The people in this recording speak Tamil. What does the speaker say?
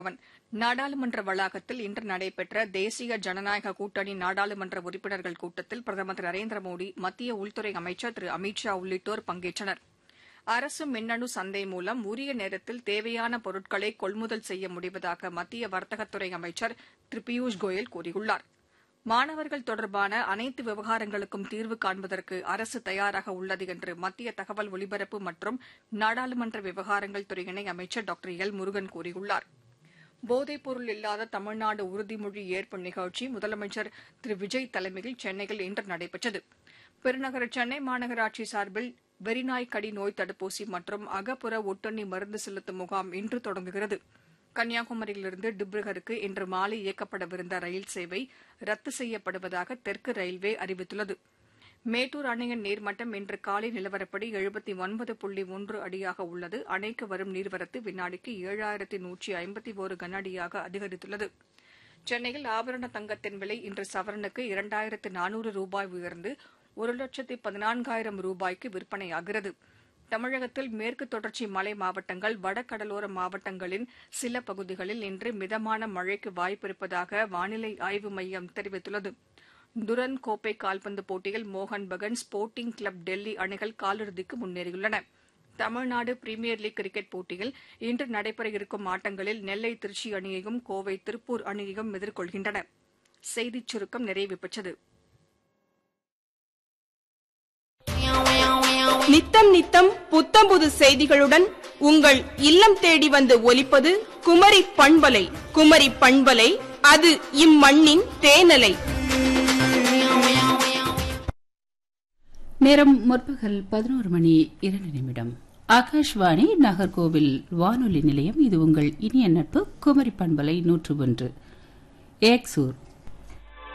அவன் நாடாளுமன்ற வளாகத்தில் இன்று நடைபெற்ற தேசிய ஜனநாயக கூட்டணி நாடாளுமன்ற உறுப்பினர்கள் கூட்டத்தில் பிரதமர் திரு நரேந்திர மோடி மத்திய உள்துறை அமைச்சர் திரு அமித் ஷா உள்ளிட்டோர் பங்கேற்றனர் அரசு மின்னணு சந்தை மூலம் உரிய நேரத்தில் தேவையான பொருட்களை கொள்முதல் செய்ய முடிவதாக மத்திய வர்த்தகத்துறை அமைச்சர் திரு பியூஷ் கோயல் கூறியுள்ளார் மாணவர்கள் தொடர்பான அனைத்து விவகாரங்களுக்கும் தீர்வு காண்பதற்கு அரசு தயாராக உள்ளது என்று மத்திய தகவல் ஒலிபரப்பு மற்றும் நாடாளுமன்ற விவகாரங்கள் துறை இணை அமைச்சர் டாக்டர் எல் முருகன் கூறியுள்ளார் போதைப்பொருள் இல்லாத தமிழ்நாடு உறுதிமொழி ஏற்பு நிகழ்ச்சி முதலமைச்சர் திரு விஜய் தலைமையில் சென்னையில் இன்று நடைபெற்றது பெருநகர சென்னை மாநகராட்சி சார்பில் வெறிநாய் கடி நோய் தடுப்பூசி மற்றும் அகப்புற ஒட்டுண்ணி மருந்து செலுத்தும் முகாம் இன்று தொடங்குகிறது கன்னியாகுமரியிலிருந்து டிப்ருகருக்கு இன்று மாலை இயக்கப்படவிருந்த ரயில் சேவை ரத்து செய்யப்படுவதாக தெற்கு ரயில்வே அறிவித்துள்ளது மேட்டூர் அணையின் நீர்மட்டம் இன்று காலை நிலவரப்படி எழுபத்தி ஒன்பது புள்ளி ஒன்று அடியாக உள்ளது அணைக்கு வரும் நீர்வரத்து வினாடிக்கு ஏழாயிரத்தி நூற்றி ஐம்பத்தி ஒரு கன அடியாக அதிகரித்துள்ளது சென்னையில் ஆபரண தங்கத்தின் விலை இன்று சவரனுக்கு இரண்டாயிரத்து நானூறு ரூபாய் உயர்ந்து ஒரு லட்சத்து பதினான்காயிரம் ரூபாய்க்கு விற்பனையாகிறது தமிழகத்தில் மேற்கு தொடர்ச்சி மலை மாவட்டங்கள் வடகடலோர மாவட்டங்களின் சில பகுதிகளில் இன்று மிதமான மழைக்கு வாய்ப்பிருப்பதாக வானிலை ஆய்வு மையம் தெரிவித்துள்ளது துரன் கோப்பை கால்பந்து போட்டியில் மோகன் பகன் ஸ்போர்ட்டிங் கிளப் டெல்லி அணிகள் காலிறுதிக்கு முன்னேறியுள்ளன தமிழ்நாடு பிரீமியர் லீக் கிரிக்கெட் போட்டியில் இன்று நடைபெற இருக்கும் ஆட்டங்களில் நெல்லை திருச்சி அணியையும் கோவை திருப்பூர் அணியையும் எதிர்கொள்கின்றன செய்திச் சுருக்கம் நிறைவு பெற்றது நித்தம் நித்தம் புத்தம்புது செய்திகளுடன் உங்கள் இல்லம் தேடி வந்து ஒலிப்பது குமரி பண்பலை குமரி பண்பலை அது இம்மண்ணின் தேனலை நேரம் முற்பகல் பதினோரு மணி இரண்டு நிமிடம் ஆகாஷ்வாணி நாகர்கோவில் வானொலி நிலையம் இது உங்கள் இனிய நட்பு குமரி பண்பலை நூற்று ஒன்று ஏக்சூர்